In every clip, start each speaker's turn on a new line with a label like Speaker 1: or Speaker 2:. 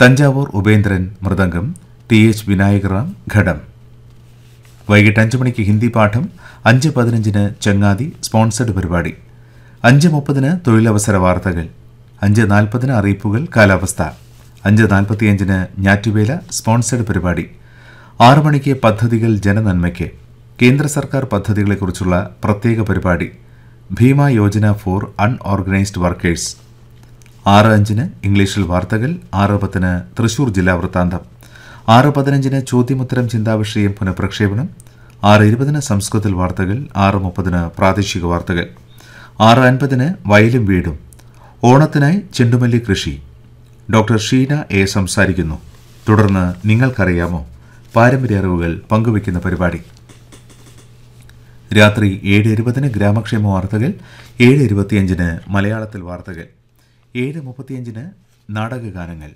Speaker 1: Thanjavur Upendran mridangam T H Vinayakram ghatam വൈകിട്ട് അഞ്ച് മണിക്ക് ഹിന്ദി പാഠം അഞ്ച് പതിനഞ്ചിന് ചങ്ങാതി സ്പോൺസർഡ് പരിപാടി അഞ്ച് മുപ്പതിന് തൊഴിലവസര വാർത്തകൾ അഞ്ച് നാൽപ്പതിന് അറിയിപ്പുകൾ കാലാവസ്ഥ അഞ്ച് നാൽപ്പത്തിയഞ്ചിന് ഞാറ്റുവേല സ്പോൺസർഡ് പരിപാടി ആറ് മണിക്ക് പദ്ധതികൾ ജനനന്മയ്ക്ക് കേന്ദ്ര സർക്കാർ പദ്ധതികളെക്കുറിച്ചുള്ള പ്രത്യേക പരിപാടി Bima Yojana for unorganised workers ആറ് അഞ്ചിന് ഇംഗ്ലീഷിൽ വാർത്തകൾ ആറ് പത്തിന് തൃശൂർ ജില്ലാ വൃത്താന്തം ആറ് പതിനഞ്ചിന് ചോദ്യമുത്തരം ചിന്താവിഷയം പുനഃപ്രക്ഷേപണം ആറ് ഇരുപതിന് സംസ്കൃതത്തിൽ വാർത്തകൾ ആറ് മുപ്പതിന് പ്രാദേശിക വാർത്തകൾ ആറ് അൻപതിന് വയലും വീടും ഓണത്തിനായി ചെണ്ടുമല്ലി കൃഷി ഡോക്ടർ ഷീന എ സംസാരിക്കുന്നു തുടർന്ന് നിങ്ങൾക്കറിയാമോ പാരമ്പര്യ അറിവുകൾ പങ്കുവയ്ക്കുന്ന പരിപാടി രാത്രി ഏഴ് ഇരുപതിന് ഗ്രാമക്ഷേമ വാർത്തകൾ ഏഴ് ഇരുപത്തിയഞ്ചിന് മലയാളത്തിൽ വാർത്തകൾ ഏഴ് മുപ്പത്തിയഞ്ചിന് നാടകഗാനങ്ങൾ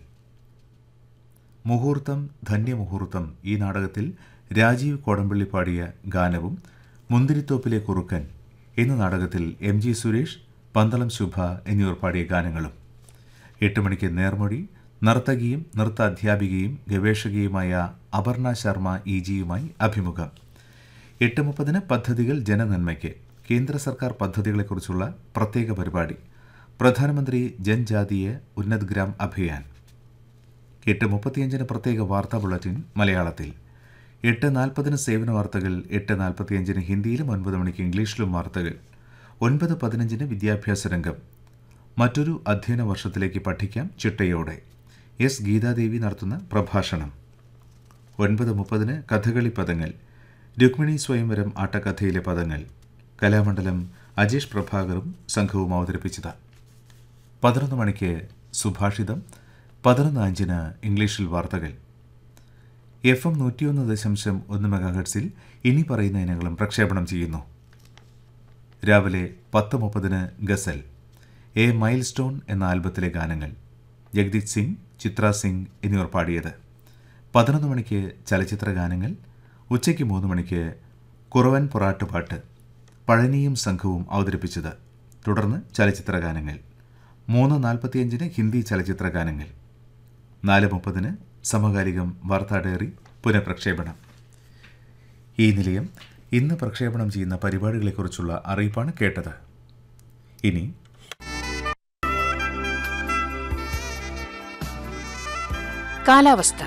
Speaker 1: മുഹൂർത്തം ധന്യമുഹൂർത്തം ഈ നാടകത്തിൽ രാജീവ് കോടമ്പള്ളി പാടിയ ഗാനവും മുന്തിരിത്തോപ്പിലെ കുറുക്കൻ എന്ന നാടകത്തിൽ എം ജി സുരേഷ് പന്തളം ശുഭ എന്നിവർ പാടിയ ഗാനങ്ങളും എട്ട് മണിക്ക് നേർമൊഴി നർത്തകിയും നൃത്ത അധ്യാപികയും ഗവേഷകയുമായ അപർണ ശർമ്മ ഇ ജിയുമായി അഭിമുഖം എട്ട് മുപ്പതിന് പദ്ധതികൾ ജനനന്മയ്ക്ക് കേന്ദ്ര സർക്കാർ പദ്ധതികളെക്കുറിച്ചുള്ള പ്രത്യേക പരിപാടി പ്രധാനമന്ത്രി ജൻജാതീയ ഉന്നത് ഗ്രാം അഭിയാൻ എട്ട് മുപ്പത്തിയഞ്ചിന് പ്രത്യേക വാർത്താ ബുള്ളറ്റിൻ മലയാളത്തിൽ എട്ട് നാൽപ്പതിന് സേവന വാർത്തകൾ എട്ട് നാൽപ്പത്തിയഞ്ചിന് ഹിന്ദിയിലും ഒൻപത് മണിക്ക് ഇംഗ്ലീഷിലും വാർത്തകൾ ഒൻപത് പതിനഞ്ചിന് വിദ്യാഭ്യാസ രംഗം മറ്റൊരു അധ്യയന വർഷത്തിലേക്ക് പഠിക്കാം ചിട്ടയോടെ എസ് ഗീതാദേവി നടത്തുന്ന പ്രഭാഷണം ഒൻപത് മുപ്പതിന് കഥകളി പദങ്ങൾ രുക്മിണി സ്വയംവരം ആട്ടക്കഥയിലെ പദങ്ങൾ കലാമണ്ഡലം അജേഷ് പ്രഭാകറും സംഘവും അവതരിപ്പിച്ചത് പതിനൊന്ന് മണിക്ക് സുഭാഷിതം പതിനൊന്ന് അഞ്ചിന് ഇംഗ്ലീഷിൽ വാർത്തകൾ എഫ് എം നൂറ്റിയൊന്ന് ദശാംശം ഒന്ന് മെഗാഹെർട്സിൽ ഇനി പറയുന്ന ഇനങ്ങളും പ്രക്ഷേപണം ചെയ്യുന്നു രാവിലെ പത്ത് മുപ്പതിന് ഗസൽ എ മൈൽ സ്റ്റോൺ എന്ന ആൽബത്തിലെ ഗാനങ്ങൾ ജഗദീത് സിംഗ് ചിത്ര സിംഗ് എന്നിവർ പാടിയത് പതിനൊന്ന് മണിക്ക് ചലച്ചിത്ര ഗാനങ്ങൾ ഉച്ചയ്ക്ക് മൂന്ന് മണിക്ക് കുറവൻ പൊറാട്ടുപാട്ട് പഴനിയും സംഘവും അവതരിപ്പിച്ചത് തുടർന്ന് ചലച്ചിത്ര ഗാനങ്ങൾ മൂന്ന് നാൽപ്പത്തിയഞ്ചിന് ഹിന്ദി ചലച്ചിത്ര ഗാനങ്ങൾ നാല് മുപ്പതിന് സമകാലികം വാർത്താ ഡയറി പുനഃപ്രക്ഷേപണം ഈ നിലയം ഇന്ന് പ്രക്ഷേപണം ചെയ്യുന്ന പരിപാടികളെക്കുറിച്ചുള്ള അറിയിപ്പാണ് കേട്ടത് ഇനി
Speaker 2: കാലാവസ്ഥ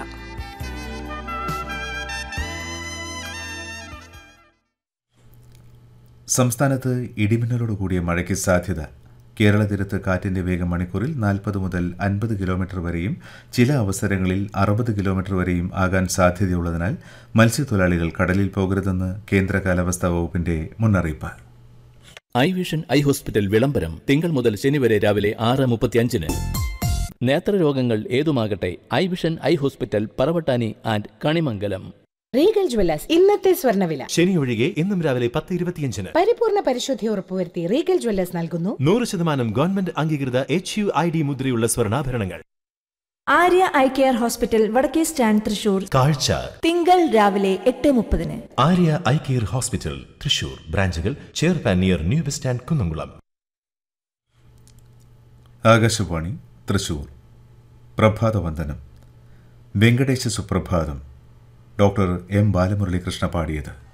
Speaker 1: സംസ്ഥാനത്ത് ഇടിമിന്നലോട് കൂടിയ മഴയ്ക്ക് സാധ്യത കേരള തീരത്ത് കാറ്റിന്റെ വേഗം മണിക്കൂറിൽ നാൽപ്പത് മുതൽ അൻപത് കിലോമീറ്റർ വരെയും ചില അവസരങ്ങളിൽ അറുപത് കിലോമീറ്റർ വരെയും ആകാൻ സാധ്യതയുള്ളതിനാൽ മത്സ്യത്തൊഴിലാളികൾ കടലിൽ പോകരുതെന്ന് കേന്ദ്ര കാലാവസ്ഥാ വകുപ്പിന്റെ മുന്നറിയിപ്പ്
Speaker 3: ഐ വിഷൻ ഐ ഹോസ്പിറ്റൽ വിളംബരം തിങ്കൾ മുതൽ ശനി വരെ രാവിലെ ആറ് മുപ്പത്തിയഞ്ചിന് നേത്രരോഗങ്ങൾ ഏതുമാകട്ടെ eye vision eye hospital Paravattani and Kanimangalam
Speaker 4: regal jewellers ഇന്നത്തെ സ്വർണ്ണവില
Speaker 5: ശനി ഒഴികെ ഇന്നും രാവിലെ പത്ത് ഇരുപത്തിയഞ്ചിന്
Speaker 4: പരിപൂർണ പരിശുദ്ധി ഉറപ്പുവരുത്തി റീഗൽ ജ്വല്ലേഴ്സ് നൽകുന്നു
Speaker 5: നൂറ് ശതമാനം ഗവൺമെന്റ് അംഗീകൃത എച്ച് യു ഐ ഡി മുദ്രയുള്ള സ്വർണ്ണാഭരണങ്ങൾ
Speaker 6: ആര്യ ഐ കെയർ ഹോസ്പിറ്റൽ വടക്കേ സ്റ്റാൻഡ് തൃശൂർ
Speaker 5: കാഴ്ച
Speaker 6: തിങ്കൾ രാവിലെ എട്ട് മുപ്പതിന്
Speaker 5: Arya eye care hospital Thrissur ബ്രാഞ്ചുകൾ ചെയർപാൻ near new bus stand Kunnamkulam
Speaker 1: Akashvani Thrissur പ്രഭാതവന്ദനം വെങ്കടേശ സുപ്രഭാതം ഡോക്ടർ എം ബാലമുരളീകൃഷ്ണ പാടിയത്